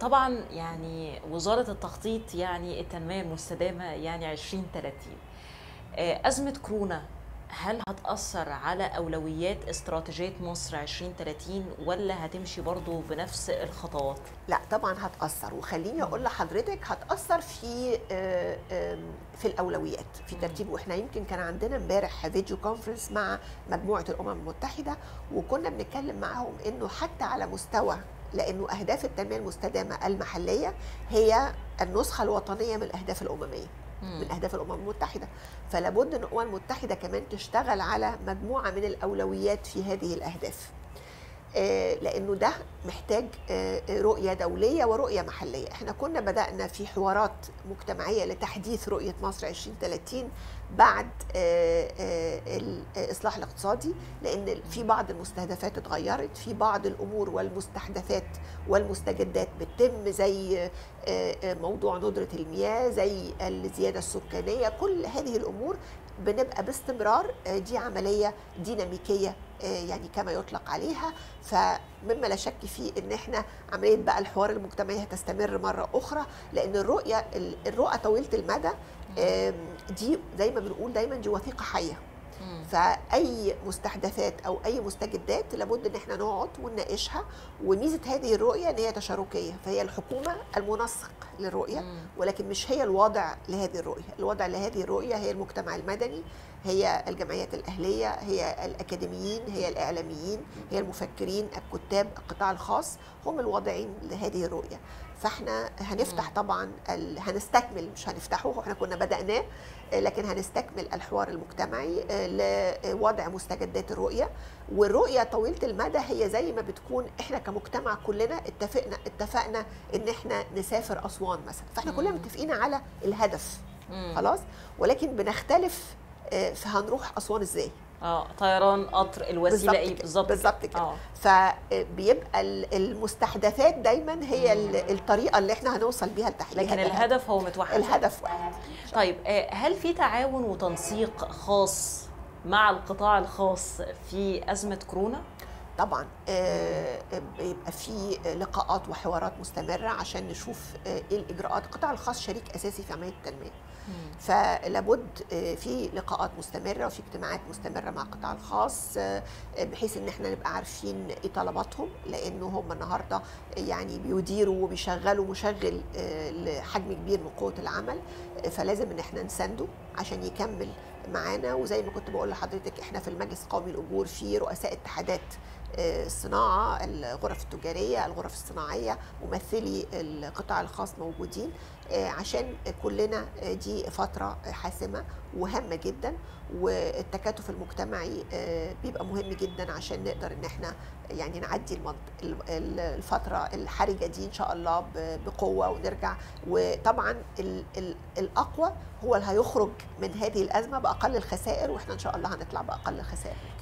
طبعا يعني وزاره التخطيط يعني التنميه المستدامه يعني 2030 ازمه كورونا هل هتأثر على أولويات استراتيجية مصر 2030 ولا هتمشي برضو بنفس الخطوات؟ لا طبعا هتأثر وخليني أقول لحضرتك هتأثر في في الأولويات في ترتيب وإحنا يمكن كان عندنا امبارح فيديو كونفرنس مع مجموعة الأمم المتحدة وكنا بنتكلم معاهم إنه حتى على مستوى لأنه أهداف التنمية المستدامة المحلية هي النسخة الوطنية من الأهداف الأممية من اهداف الامم المتحده فلا بد ان الامم المتحده كمان تشتغل على مجموعه من الاولويات في هذه الاهداف لانه ده محتاج رؤيه دوليه ورؤيه محليه احنا كنا بدانا في حوارات مجتمعيه لتحديث رؤيه مصر 2030 بعد الاصلاح الاقتصادي لان في بعض المستهدفات اتغيرت في بعض الامور والمستحدثات والمستجدات بتتم زي موضوع ندره المياه زي الزياده السكانيه كل هذه الامور بنبقى باستمرار دي عمليه ديناميكيه يعني كما يطلق عليها فمما لا شك فيه ان احنا عمليه بقى الحوار المجتمعي هتستمر مره اخرى لان الرؤيه الرؤى طويله المدى دي زي ما بنقول دايما دي وثيقه حيه فاي مستحدثات او اي مستجدات لابد ان احنا نقعد ونناقشها وميزه هذه الرؤيه ان هي تشاركيه فهي الحكومه المنسق للرؤيه ولكن مش هي الوضع لهذه الرؤيه الوضع لهذه الرؤيه هي المجتمع المدني هي الجمعيات الاهليه هي الاكاديميين هي الاعلاميين هي المفكرين الكتاب القطاع الخاص هم الواضعين لهذه الرؤيه فاحنا هنفتح طبعا هنستكمل مش هنفتحه احنا كنا بدأناه لكن هنستكمل الحوار المجتمعي لوضع مستجدات الرؤية والرؤية طويلة المدى هي زي ما بتكون احنا كمجتمع كلنا اتفقنا اتفقنا ان احنا نسافر أسوان مثلا فاحنا كلنا متفقين على الهدف خلاص ولكن بنختلف فهنروح أسوان ازاي اه طيران قطر الوسيله ايه بالظبط بالظبط كده فبيبقى المستحدثات دايما هي مم. الطريقه اللي احنا هنوصل بيها لتحقيق لكن الهدف هو متوحد الهدف واحد طيب هل في تعاون وتنسيق خاص مع القطاع الخاص في ازمه كورونا طبعا بيبقى في لقاءات وحوارات مستمره عشان نشوف ايه الاجراءات القطاع الخاص شريك اساسي في عمليه التنميه فلابد في لقاءات مستمره وفي اجتماعات مستمره مع القطاع الخاص بحيث ان احنا نبقى عارفين ايه طلباتهم لانه هم النهارده يعني بيديروا وبيشغلوا مشغل لحجم كبير من قوه العمل فلازم ان احنا نسنده عشان يكمل معانا وزي ما كنت بقول لحضرتك احنا في المجلس القومي للاجور في رؤساء اتحادات الصناعه الغرف التجاريه الغرف الصناعيه ممثلي القطاع الخاص موجودين عشان كلنا دي فتره حاسمه وهامه جدا والتكاتف المجتمعي بيبقى مهم جدا عشان نقدر ان احنا يعني نعدي الفتره الحرجه دي ان شاء الله بقوه ونرجع وطبعا الاقوى هو اللي هيخرج من هذه الازمه باقل الخسائر واحنا ان شاء الله هنطلع باقل الخسائر